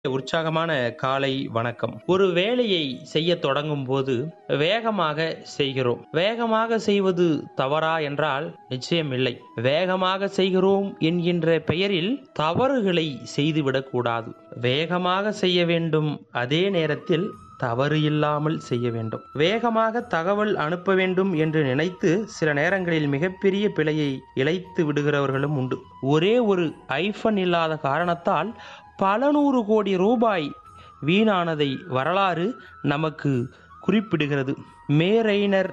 உற்சாகமான காலை வணக்கம் ஒரு வேலையை செய்ய தொடங்கும் போது வேகமாக செய்கிறோம் வேகமாக செய்வது தவறா என்றால் நிச்சயம் இல்லை வேகமாக செய்கிறோம் என்கின்ற பெயரில் தவறுகளை செய்துவிடக் கூடாது வேகமாக செய்ய வேண்டும் அதே நேரத்தில் தவறு இல்லாமல் செய்ய வேண்டும் வேகமாக தகவல் அனுப்ப வேண்டும் என்று நினைத்து சில நேரங்களில் மிகப்பெரிய பிழையை இழைத்து விடுகிறவர்களும் உண்டு ஒரே ஒரு ஐஃபன் இல்லாத காரணத்தால் பல நூறு கோடி ரூபாய் வீணானதை வரலாறு நமக்கு குறிப்பிடுகிறது மேரெய்னர்